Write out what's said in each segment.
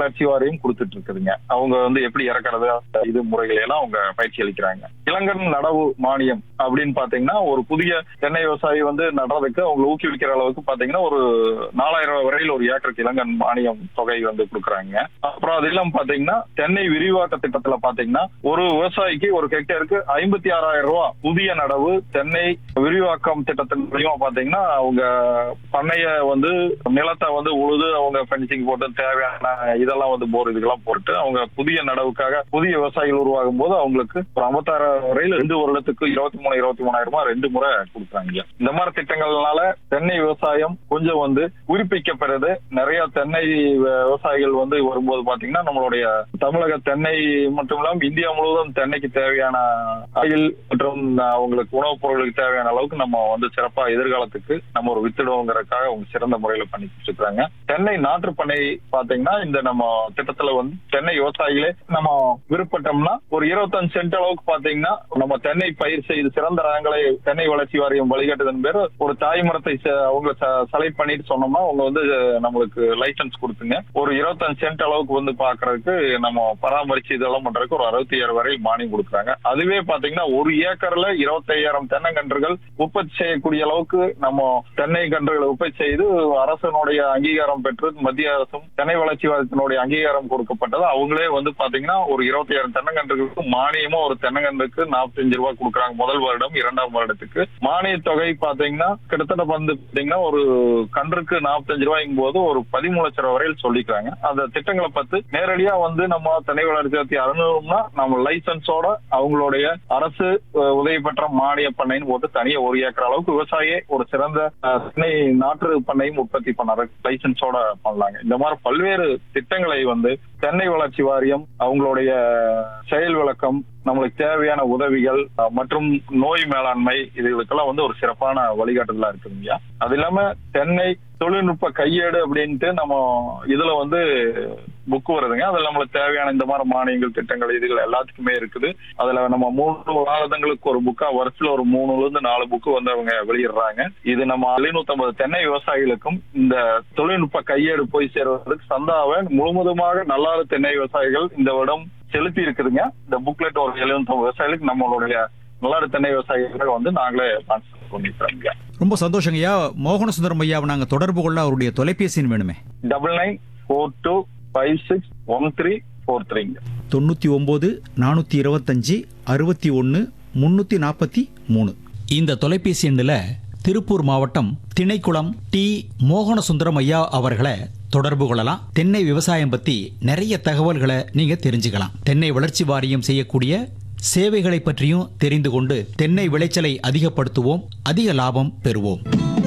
வளர்ச்சி வாரியம் கொடுத்துட்டு இருக்குதுங்க அவங்க வந்து எப்படி இறக்குறது அந்த இது முறைகளை எல்லாம் அவங்க பயிற்சி அளிக்கிறாங்க இளங்கன் நடவு மானியம் அப்படின்னு பாத்தீங்கன்னா ஒரு புதிய தென்னை விவசாயி வந்து நடுறதுக்கு அவங்க ஊக்குவிக்கிற அளவுக்கு பாத்தீங்கன்னா ஒரு நாலாயிரம் ரூபாய் வரையில் ஒரு ஏக்கருக்கு இளங்கன் மானியம் தொகை வந்து கொடுக்குறாங்க அப்புறம் அது இல்லாம பாத்தீங்கன்னா தென்னை விரிவாக்க திட்டத்துல பாத்தீங்கன்னா ஒரு விவசாயிக்கு ஒரு ஹெக்டேருக்கு ஐம்பத்தி ஆறாயிரம் ரூபாய் புதிய நடவு தென்னை விரிவாக்கம் திட்டத்தின் மூலியமா பாத்தீங்கன்னா அவங்க பண்ணைய வந்து நிலத்தை வந்து உழுது அவங்க ஃபென்சிங் போட்டு தேவையான இதெல்லாம் வந்து போர் இதுக்கெல்லாம் போட்டு அவங்க புதிய நடவுக்காக புதிய விவசாயிகள் உருவாகும் போது அவங்களுக்கு ஒரு ஐம்பத்தாயிரம் வரையில் ரெண்டு வருடத்துக்கு இருபத்தி மூணு இருபத்தி மூணாயிரம் ரூபாய் ரெண்டு முறை கொடுக்குறாங்க இந்த மாதிரி திட்டங்கள்னால தென்னை விவசாயம் கொஞ்சம் வந்து உயிர்ப்பிக்கப்படுறது நிறைய தென்னை வ- விவசாயிகள் வந்து வரும்போது பாத்தீங்கன்னா நம்மளுடைய தமிழக தென்னை மட்டும் இல்லாம இந்தியா முழுவதும் தென்னைக்கு தேவையான ஆயில் மற்றும் அவங்களுக்கு உணவுப் பொருளுக்கு தேவையான அளவுக்கு நம்ம வந்து சிறப்பா எதிர்காலத்துக்கு நம்ம ஒரு வித்துடுவோங்கிறதுக்காக அவங்க சிறந்த முறையில பண்ணி கொடுத்துருக்காங்க தென்னை நாற்று பண்ணை பாத்தீங்கன்னா இந்த நம்ம திட்டத்துல வந்து தென்னை விவசாயிகளே நம்ம விருப்பட்டோம்னா ஒரு இருபத்தஞ்சு சென்ட் அளவுக்கு பாத்தீங்கன்னா நம்ம தென்னை பயிர் செய்து சிறந்த ரகங்களை தென்னை வளர்ச்சி வாரியம் வழிகாட்டுதன் பேர் ஒரு தாய் மரத்தை ச- அவங்க செலக்ட் பண்ணிட்டு சொன்னோம்னா அவங்க வந்து நம்மளுக்கு லைசன்ஸ் கொடுத்துங்க ஒரு இருபத்தஞ்சு சென்ட் அளவுக்கு வந்து பாக்குறதுக்கு நம்ம பராமரிச்சு இதெல்லாம் பண்றதுக்கு ஒரு அறுபத்தி ஏழு வரை மானியம் கொடுக்குறாங்க அதுவே பாத்தீங்கன்னா ஒரு ஏக்கர்ல இருபத்தையாயிரம் தென்னங்கன்றுகள் உற்பத்தி செய்யக்கூடிய அளவுக்கு நம்ம தென்னை கன்றுகளை உற்பத்தி செய்து அரசனுடைய அங்கீகாரம் பெற்று மத்திய அரசும் தென்னை வளர்ச்சி வாரியத்தினுடைய அங்கீகாரம் கொடுக்கப்பட்டது அவங்களே வந்து பாத்தீங்கன்னா ஒரு இருபத்தையாயிரம் தென்னங்கன்றுகளுக்கு மானியமா ஒரு தென்னங்கன்றுக்கு நாற்பத்தஞ்சு ரூபாய் கொடுக்குறாங்க முதல் வருடம் இரண்டாம் வருடத்துக்கு மானிய தொகை பாத்தீங்கன்னா கிட்டத்தட்ட வந்து பாத்தீங்கன்னா ஒரு கன்றுக்கு நாற்பத்தஞ்சு ரூபாய்க்கும் போது ஒரு பதிமூணு லட்சம் ரூபாய் வரையில் சொல்லிக்கிறாங்க அந்த திட்டங்களை பத்தி நேரடியா வந்து நம்ம தென்னை வளர்ச்சி வாரியத்தை அணுகணும்னா நம்ம லைசன்ஸோட அவங்களுடைய அரசு அஹ், உதவி பெற்ற மானிய பண்ணைன்னு போட்டு தனியா ஒரு ஏக்கர் அளவுக்கு விவசாயியே ஒரு சிறந்த அஹ், தென்னை நாற்று பண்ணையும் உற்பத்தி பண்ண லைசன்ஸோட பண்ணலாங்க இந்த மாதிரி பல்வேறு திட்டங்களை வந்து தென்னை வளர்ச்சி வாரியம் அவங்களுடைய செயல் விளக்கம் நம்மளுக்கு தேவையான உதவிகள் அஹ், மற்றும் நோய் மேலாண்மை இதுகளுக்கெல்லாம் வந்து ஒரு சிறப்பான வழிகாட்டுதலா இருக்குதுங்க அது இல்லாம தென்னை தொழில்நுட்ப கையேடு அப்படின்ட்டு நம்ம இதுல வந்து புக் வருதுங்க அதுல நம்மளுக்கு தேவையான இந்த மாதிரி மானியங்கள் திட்டங்கள் இதுகள் எல்லாத்துக்குமே இருக்குது அதுல நம்ம மூணு மாதங்களுக்கு ஒரு புக்கா வருஷத்துல ஒரு மூணுல இருந்து நாலு புக்கு வந்து அவங்க வெளியிடுறாங்க இது நம்ம எழுநூத்தம்பது தென்னை விவசாயிகளுக்கும் இந்த தொழில்நுட்ப கையேடு போய் சேர்வதற்கு சந்தாவை முழுவதுமாக நல்லாறு தென்னை விவசாயிகள் இந்த வருடம் செலுத்தி இருக்குதுங்க இந்த புக்லெட் ஒரு எழுநூத்தம்பது விவசாயிகளுக்கு நம்மளுடைய நல்லாறு தென்னை விவசாயிகள் வந்து நாங்களே ஸ்பான்சர் பண்ணிக்கிறோங்க ரொம்ப சந்தோஷங்க ஐயா மோகன சுந்தரம் ஐயாவை நாங்கள் தொடர்பு கொள்ள அவருடைய தொலைபேசி எண் வேணுமே double nine four two five six one three four த்ரீங்க தொண்ணூற்றி ஒம்பது நானூற்றி இருபத்தஞ்சி அறுபத்தி ஒன்று முந்நூற்றி நாற்பத்தி மூணு இந்த தொலைபேசி எண்ணில் திருப்பூர் மாவட்டம் திணைக்குளம் டி மோகனசுந்தரம் ஐயா அவர்களை தொடர்பு கொள்ளலாம் தென்னை விவசாயம் பற்றி நிறைய தகவல்களை நீங்கள் தெரிஞ்சுக்கலாம் தென்னை வளர்ச்சி வாரியம் செய்யக்கூடிய சேவைகளை பற்றியும் தெரிந்து கொண்டு தென்னை விளைச்சலை அதிகப்படுத்துவோம் அதிக லாபம் பெறுவோம்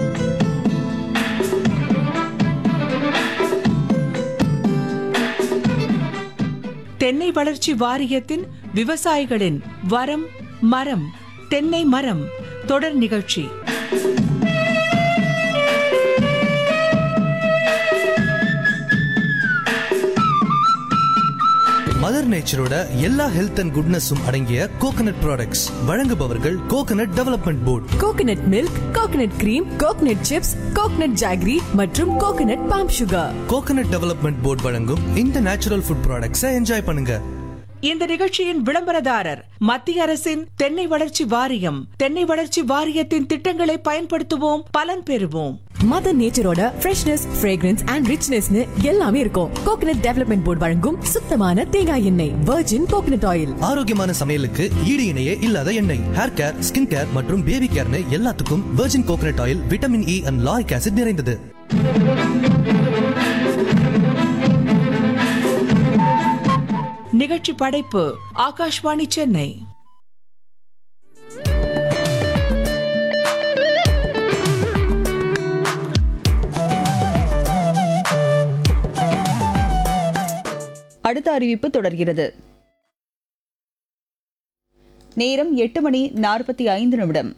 தென்னை வளர்ச்சி வாரியத்தின் விவசாயிகளின் வரம் மரம் தென்னை மரம் தொடர் நிகழ்ச்சி மதர் நேச்சரோட எல்லா ஹெல்த் அண்ட் குட்னஸும் அடங்கிய கோகனட் ப்ராடக்ட்ஸ் வழங்குபவர்கள் coconut development board coconut milk coconut cream coconut chips coconut jaggery மற்றும் coconut palm sugar coconut development board வழங்கும் இந்த நேச்சுரல் ஃபுட் ப்ராடக்ட்ஸை என்ஜாய் பண்ணுங்க இந்த நிகழ்ச்சியின் விளம்பரதாரர் மத்திய அரசின் தென்னை வளர்ச்சி வாரியம் தென்னை வளர்ச்சி வாரியத்தின் திட்டங்களை பயன்படுத்துவோம் பலன் பெறுவோம் மதர் நேச்சரோட ஃப்ரெஷ்னஸ் ஃப்ரேக்ரன்ஸ் அண்ட் ரிச்னஸ்னு எல்லாமே இருக்கும் கோகனட் டெவலப்மெண்ட் போர்டு வழங்கும் சுத்தமான தேங்காய் எண்ணெய் வர்ஜின் கோகனட் ஆயில் ஆரோக்கியமான சமையலுக்கு ஈடு இணையே இல்லாத எண்ணெய் ஹேர் கேர் ஸ்கின் கேர் மற்றும் பேபி கேர்னு எல்லாத்துக்கும் virgin coconut oil vitamin E and lauric acid நிறைந்தது நிகழ்ச்சி படைப்பு ஆகாஷ்வாணி சென்னை அடுத்த அறிவிப்பு தொடர்கிறது நேரம் எட்டு மணி நாற்பத்தி ஐந்து நிமிடம்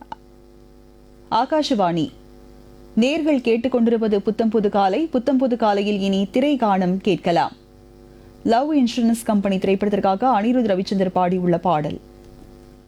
ஆகாஷவாணி நேர்கள் கேட்டுக்கொண்டிருப்பது புத்தம்புது காலை புத்தம்புது காலையில் இனி திரை காணம் கேட்கலாம் லவ் இன்சூரன்ஸ் கம்பெனி திரைப்படத்திற்காக அனிருத் ரவிச்சந்தர் பாடியுள்ள பாடல்